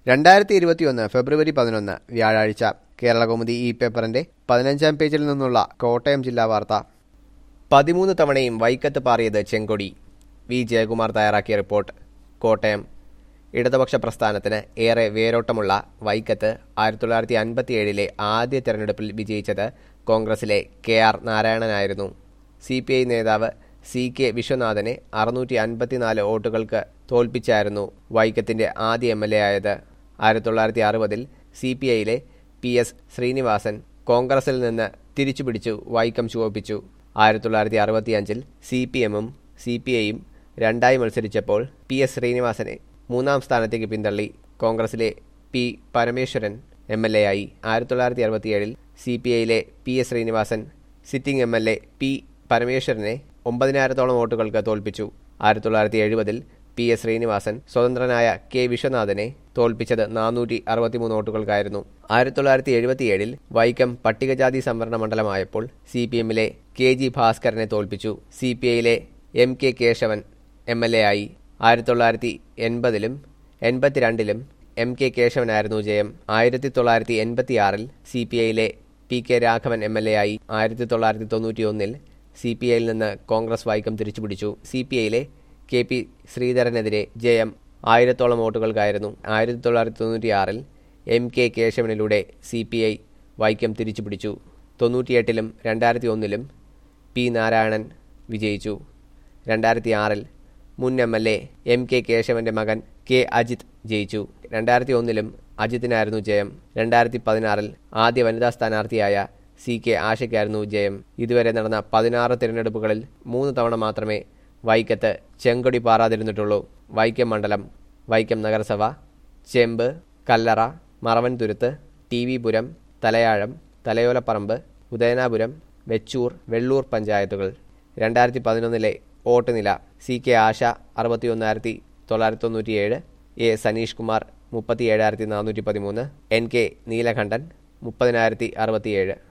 രണ്ടായിരത്തി ഇരുപത്തിയൊന്ന് ഫെബ്രുവരി പതിനൊന്ന് വ്യാഴാഴ്ച കേരളകൗമുദി ഈ പേപ്പറിന്റെ പതിനഞ്ചാം പേജിൽ നിന്നുള്ള കോട്ടയം ജില്ലാ വാർത്ത പതിമൂന്ന് തവണയും വൈക്കത്ത് പാറിയത് ചെങ്കൊടി വി ജയകുമാർ തയ്യാറാക്കിയ റിപ്പോർട്ട് കോട്ടയം ഇടതുപക്ഷ പ്രസ്ഥാനത്തിന് ഏറെ വേരോട്ടമുള്ള വൈക്കത്ത് ആയിരത്തി തൊള്ളായിരത്തി അൻപത്തിയേഴിലെ ആദ്യ തെരഞ്ഞെടുപ്പിൽ വിജയിച്ചത് കോൺഗ്രസിലെ കെ ആർ നാരായണനായിരുന്നു സി പി ഐ നേതാവ് സി കെ വിശ്വനാഥനെ അറുന്നൂറ്റി അൻപത്തിനാല് വോട്ടുകൾക്ക് തോൽപ്പിച്ചായിരുന്നു വൈക്കത്തിന്റെ ആദ്യ എം എൽ എ ആയത് ആയിരത്തി തൊള്ളായിരത്തി അറുപതിൽ സി പി ഐയിലെ പി എസ് ശ്രീനിവാസൻ കോൺഗ്രസിൽ നിന്ന് തിരിച്ചുപിടിച്ചു വൈക്കം ചുവപ്പിച്ചു ആയിരത്തി തൊള്ളായിരത്തി അറുപത്തിയഞ്ചിൽ സി പി എമ്മും സി പി ഐയും രണ്ടായി മത്സരിച്ചപ്പോൾ പി എസ് ശ്രീനിവാസനെ മൂന്നാം സ്ഥാനത്തേക്ക് പിന്തള്ളി കോൺഗ്രസിലെ P Parameswaran M L A ആയി ആയിരത്തി തൊള്ളായിരത്തി അറുപത്തിയേഴിൽ സി പി ഐയിലെ P S Sreenivasan sitting M L A P പരമേശ്വരനെ ഒമ്പതിനായിരത്തോളം വോട്ടുകൾക്ക് തോൽപ്പിച്ചു ആയിരത്തി തൊള്ളായിരത്തി എഴുപതിൽ പി എസ് ശ്രീനിവാസൻ സ്വതന്ത്രനായ കെ വിശ്വനാഥനെ തോൽപ്പിച്ചത് നാനൂറ്റി അറുപത്തിമൂന്ന് വോട്ടുകൾക്കായിരുന്നു ആയിരത്തി തൊള്ളായിരത്തി എഴുപത്തിയേഴിൽ വൈക്കം പട്ടികജാതി സംവരണ മണ്ഡലമായപ്പോൾ സി പി എമ്മിലെ കെ ജി ഭാസ്കരനെ തോൽപ്പിച്ചു സി പി ഐയിലെ M K Kesavan M L A ആയി ആയിരത്തി തൊള്ളായിരത്തി എൺപതിലും എൺപത്തിരണ്ടിലും എം കെ കേശവനായിരുന്നു ജയം ആയിരത്തി തൊള്ളായിരത്തി എൺപത്തിയാറിൽ സി പി ഐയിലെ P K Raghavan M L A ആയി ആയിരത്തി തൊള്ളായിരത്തി തൊണ്ണൂറ്റിയൊന്നിൽ സി പി ഐയിൽ നിന്ന് കോൺഗ്രസ് വൈക്കം തിരിച്ചുപിടിച്ചു സി പി ഐയിലെ കെ പി ശ്രീധരനെതിരെ ജയം ആയിരത്തോളം വോട്ടുകൾക്കായിരുന്നു ആയിരത്തി തൊള്ളായിരത്തി തൊണ്ണൂറ്റിയാറിൽ എം കെ കേശവനിലൂടെ സി പി ഐ വൈക്കം തിരിച്ചുപിടിച്ചു തൊണ്ണൂറ്റിയെട്ടിലും രണ്ടായിരത്തി ഒന്നിലും പി നാരായണൻ വിജയിച്ചു രണ്ടായിരത്തി ആറിൽ മുൻ M L A M K കേശവന്റെ മകൻ കെ അജിത് ജയിച്ചു രണ്ടായിരത്തി ഒന്നിലും അജിത്തിനായിരുന്നു ജയം രണ്ടായിരത്തി പതിനാറിൽ ആദ്യ വനിതാ സ്ഥാനാർത്ഥിയായ സി കെ ആശയ്ക്കായിരുന്നു ജയം ഇതുവരെ നടന്ന പതിനാറ് തിരഞ്ഞെടുപ്പുകളിൽ മൂന്ന് തവണ മാത്രമേ വൈക്കത്ത് ചെങ്കൊടി പാറാതിരുന്നിട്ടുള്ളൂ വൈക്കം മണ്ഡലം വൈക്കം നഗരസഭ ചെമ്പ് കല്ലറ മറവൻതുരുത്ത് ടി വി പുരം തലയാഴം തലയോലപ്പറമ്പ് ഉദയനാപുരം വെച്ചൂർ വെള്ളൂർ പഞ്ചായത്തുകൾ രണ്ടായിരത്തി പതിനൊന്നിലെ വോട്ട് നില സി കെ ആശ അറുപത്തിയൊന്നായിരത്തി തൊള്ളായിരത്തി തൊണ്ണൂറ്റിയേഴ് എ സനീഷ് കുമാർ മുപ്പത്തിയേഴായിരത്തി നാനൂറ്റി പതിമൂന്ന് എൻ കെ നീലകണ്ഠൻ മുപ്പതിനായിരത്തി അറുപത്തിയേഴ്